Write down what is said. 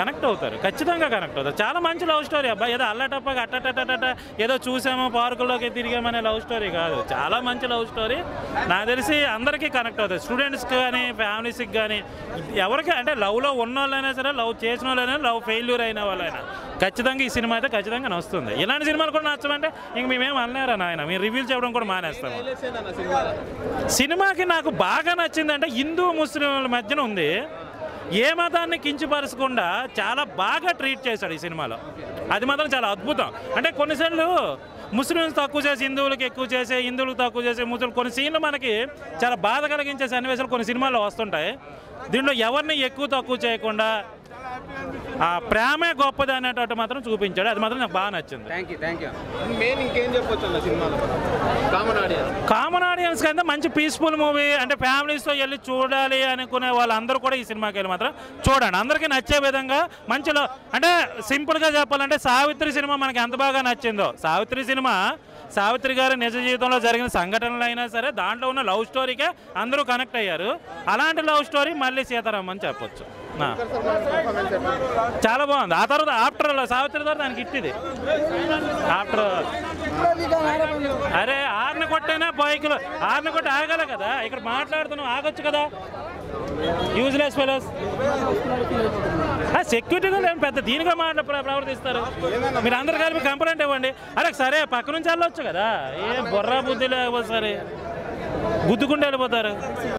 Connect అవుతారు ఖచ్చితంగా connect అవుతారు చాలా మంచి లవ్ స్టోరీ అబ్బా ఏదో అల్లటప్పగా అట్టటట ఏదో చూసాము పార్కుల్లోకి తిరిగామనే లవ్ స్టోరీ కాదు చాలా మంచి లవ్ స్టోరీ నాకు తెలిసి అందరికీ కనెక్ట్ అవుతుంది స్టూడెంట్స్కి కానీ ఫ్యామిలీస్కి కానీ ఎవరికి అంటే లవ్లో ఉన్న వాళ్ళైనా సరే లవ్ చేసిన వాళ్ళైనా లవ్ ఫెయిల్యూర్ అయిన వాళ్ళైనా ఖచ్చితంగా ఈ సినిమా అయితే ఖచ్చితంగా నచ్చుతుంది ఇలాంటి సినిమాలు కూడా నచ్చమంటే ఇంక మేమేం అనలేరా నాయన మేము రివ్యూలు చెప్పడం కూడా మానేస్తాము హైలైట్స్ ఏంటన్న సినిమాలో సినిమాకి నాకు బాగా నచ్చిందంటే హిందూ ముస్లింల మధ్యన ఉంది ఏ మతాన్ని కించపరచకుండా చాలా బాగా ట్రీట్ చేశాడు ఈ సినిమాలో అది మాత్రం చాలా అద్భుతం అంటే కొన్నిసార్లు ముస్లింస్ తక్కువ చేసి హిందువులకు ఎక్కువ చేసే హిందువులకు తక్కువ చేసే ముస్లిం కొన్ని సీన్లు మనకి చాలా బాధ కలిగించే సన్నివేశాలు కొన్ని సినిమాల్లో వస్తుంటాయి దీంట్లో ఎవరిని ఎక్కువ తక్కువ చేయకుండా ఆ ప్రేమే గొప్పది అనేటట్టు మాత్రం చూపించాడు అది మాత్రం నాకు బాగా నచ్చింది thank you thank you main ఇంకేం చెప్పొచ్చు అన్న సినిమాలో కామన్ ఆడియన్స్ కామన్ ఆడియన్స్ కంటే మంచి పీస్ఫుల్ మూవీ అంటే ఫ్యామిలీస్తో వెళ్ళి చూడాలి అనుకునే వాళ్ళందరూ కూడా ఈ సినిమాకి వెళ్ళి మాత్రం చూడండి అందరికీ నచ్చే విధంగా మంచిలో అంటే సింపుల్గా చెప్పాలంటే సావిత్రి సినిమా మనకి ఎంత బాగా నచ్చిందో సావిత్రి సినిమా సావిత్రి గారి నిజ జీవితంలో జరిగిన సంఘటనలు అయినా సరే దాంట్లో ఉన్న లవ్ స్టోరీకే అందరూ కనెక్ట్ అయ్యారు అలాంటి లవ్ స్టోరీ మళ్ళీ సీతారామన్ చెప్పొచ్చు ఆ. చాలా బాగుంది ఆ తర్వాత ఆఫ్టర్ సావిత్రి తర్వాత దానికి ఇట్టిది ఆఫ్టర్ అరే ఆర్ని కొట్టైనా బైకులు ఆర్ని కొట్టి ఆగల కదా ఇక్కడ మాట్లాడుతున్నాం ఆగొచ్చు కదా యూజ్లెస్ ఫెలోస్ సెక్యూరిటీ కూడా ఏం పెద్ద దీనిగా మాట ప్ర- ప్రవర్తిస్తారు మీరు అందరు కలిపి కంప్లైంట్ ఇవ్వండి అరే సరే పక్క నుంచి వెళ్ళొచ్చు కదా ఏ బుర్రా బుద్ధి లేకపోతే సరే గుద్దుకుంటూ వెళ్ళిపోతారు